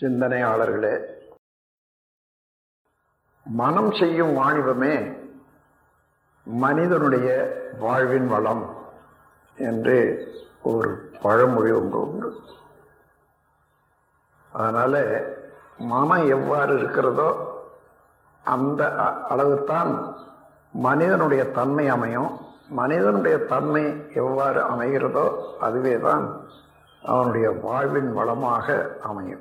சிந்தனையாளர்களே மனம் செய்யும் வாணிபமே மனிதனுடைய வாழ்வின் வளம் என்று ஒரு பழமொழி ஒன்று உண்டு அதனால மனம் எவ்வாறு இருக்கிறதோ அந்த அ- அளவுதான் மனிதனுடைய தன்மை அமையும் மனிதனுடைய தன்மை எவ்வாறு அமைகிறதோ அதுவே தான் அவனுடைய வாழ்வின் வளமாக அமையும்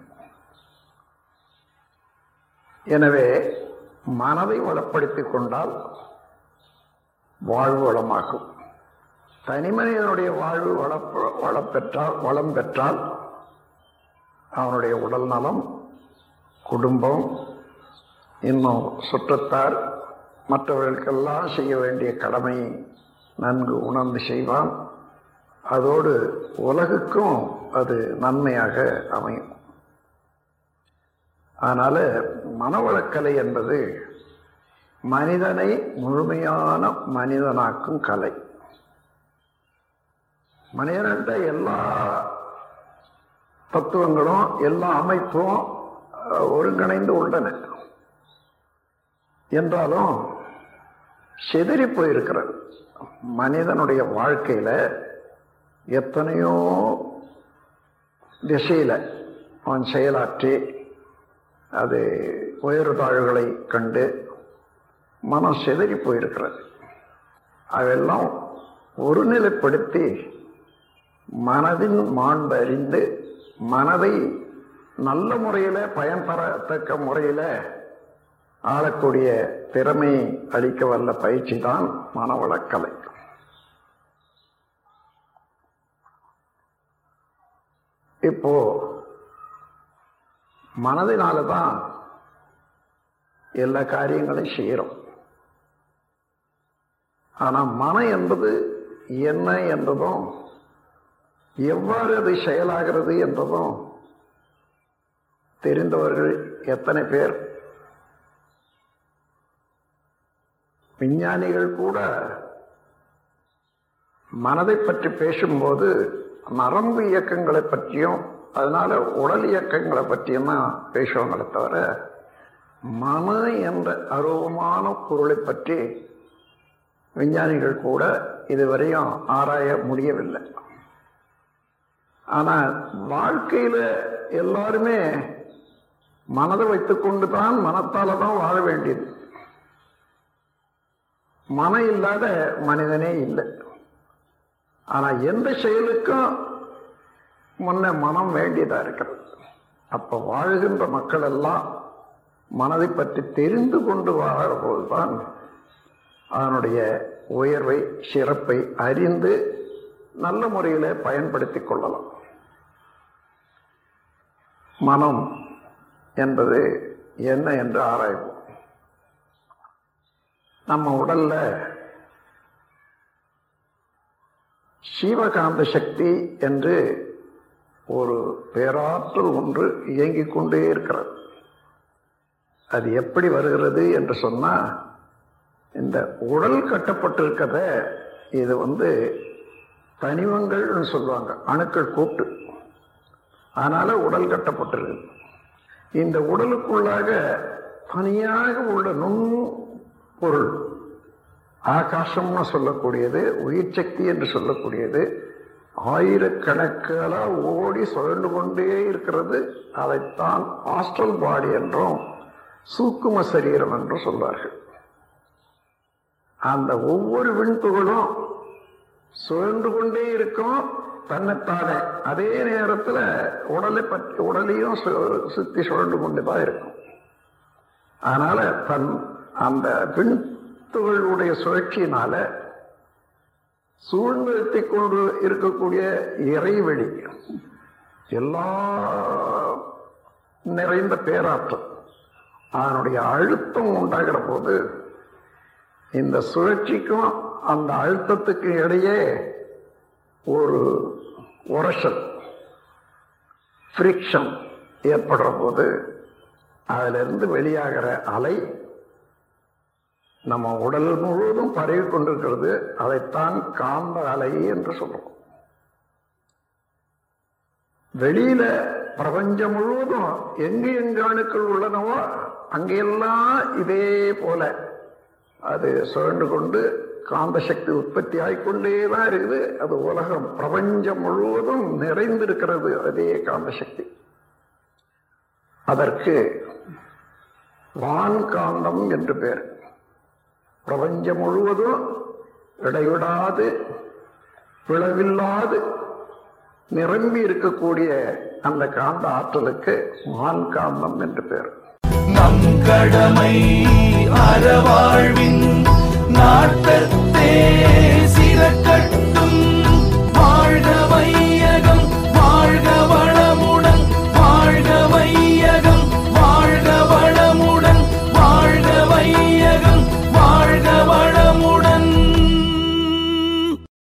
எனவே மனதை வளப்படுத்திக் கொண்டால் வாழ்வு வளமாகும் தனி மனிதனுடைய வாழ்வு வளப்ப வளம் பெற்றால் வளம் பெற்றால் அவனுடைய உடல் நலம் குடும்பம் இன்னும் சுற்றத்தார் மற்றவர்களுக்கெல்லாம் செய்ய வேண்டிய கடமையை நன்கு உணர்ந்து செய்வான் அதோடு உலகுக்கும் அது நன்மையாக அமையும் அதனால மனவளக்கலை என்பது மனிதனை முழுமையான மனிதனாக்கும் கலை மனிதன்கிட்ட எல்லா தத்துவங்களும் எல்லா அமைப்பும் அஹ், ஒருங்கிணைந்து உள்ளன என்றாலும் சிதறி போயிருக்கிறது மனிதனுடைய வாழ்க்கையில எத்தனையோ திசையில அவன் செயலாற்றி அது உயர்தாழ்வுகளை கண்டு மனம் சிதறி போயிருக்கிறது அதெல்லாம் ஒருநிலைப்படுத்தி மனதின் மாண்பு அறிந்து மனதை நல்ல முறையில் பயன் தரத்தக்க முறையில் ஆளக்கூடிய திறமை அளிக்க வல்ல பயிற்சி தான் மனவளக்கலை இப்போ மனதினால தான் எல்லா காரியங்களையும் செய்கிறோம் ஆனா மனம் என்பது என்ன என்பதும் எவ்வாறு அது செயலாகிறது என்பதும் தெரிந்தவர்கள் எத்தனை பேர் விஞ்ஞானிகள் கூட மனதை பற்றி பேசும்போது நரம்பு இயக்கங்களை பற்றியும் அதனால உடல் இயக்கங்களை பற்றியும் தான் பேசுவாங்களே தவிர மன என்ற அருவமான பொருளை பற்றி விஞ்ஞானிகள் கூட இதுவரையும் ஆராய முடியவில்லை ஆனா வாழ்க்கையில எல்லாருமே மனதை வைத்துக்கொண்டு தான் மனத்தால தான் வாழ வேண்டியது மனம் இல்லாத மனிதனே இல்லை ஆனா எந்த செயலுக்கும் முன்ன மனம் வேண்டியதா இருக்கிறது அப்ப வாழுகின்ற மக்கள் எல்லாம் மனதை பற்றி தெரிந்து கொண்டு வாழற போதுதான் அதனுடைய உயர்வை சிறப்பை அறிந்து நல்ல முறையில் பயன்படுத்திக் கொள்ளலாம் மனம் என்பது என்ன என்று ஆராய்வோம் நம்ம உடல்ல சீவகாந்த சக்தி என்று ஒரு பேராற்றல் ஒன்று இயங்கிக் கொண்டே இருக்கிறது அது எப்படி வருகிறது என்று சொன்னா இந்த உடல் கட்டப்பட்டிருக்கத இது வந்து தனிமங்கள்னு சொல்லுவாங்க அணுக்கள் கூட்டு அதனால உடல் கட்டப்பட்டிருக்கு இந்த உடலுக்குள்ளாக தனியாக உள்ள நுண் பொருள் ஆகாசம்னு சொல்லக்கூடியது உயிர் சக்தி என்று சொல்லக்கூடியது ஆயிரக்கணக்கான ஓடி சுழண்டு கொண்டே இருக்கிறது அதைத்தான் ஆஸ்ட்ரல் பாடி என்றும் சூக்கும சரீரம் என்றும் சொல்வார்கள் அந்த ஒவ்வொரு விண்துகளும் சுழன்று கொண்டே இருக்கும் தன்னைத்தானே அதே நேரத்தில் உடலை பற்றி உடலையும் சு- சுத்தி சுழண்டு கொண்டு தான் இருக்கும் அதனால தன் அந்த விண்துகளுடைய சுழற்சியினால சூழ்நிறுத்தி கொண்டு இருக்கக்கூடிய இறைவெளி எல்லா நிறைந்த பேராற்றல் அதனுடைய அழுத்தம் உண்டாகிற போது இந்த சுழற்சிக்கும் அந்த அழுத்தத்துக்கு இடையே ஒரு உரசல் ஃப்ரிக்ஷன் ஏற்படுற போது அதிலிருந்து வெளியாகிற அலை நம்ம உடல் முழுவதும் பரவி கொண்டிருக்கிறது அதைத்தான் காந்த அலை என்று சொல்றோம் வெளியில பிரபஞ்சம் முழுவதும் எங்கு எங்கு அணுக்கள் உள்ளனவோ அங்கெல்லாம் இதே போல அது சுழண்டு கொண்டு காந்த சக்தி உற்பத்தி ஆகிக்கொண்டேதான் இருக்குது அது உலகம் பிரபஞ்சம் முழுவதும் நிறைந்திருக்கிறது அதே காந்த சக்தி அதற்கு வான்காந்தம் என்று பேர் பிரபஞ்சம் முழுவதும் இடைவிடாது பிளவில்லாது நிரம்பி இருக்கக்கூடிய அந்த காந்த ஆற்றலுக்கு வான்காந்தம் என்று பேர் நம் கடமை அறவாழ்வின் நாட்டத்தே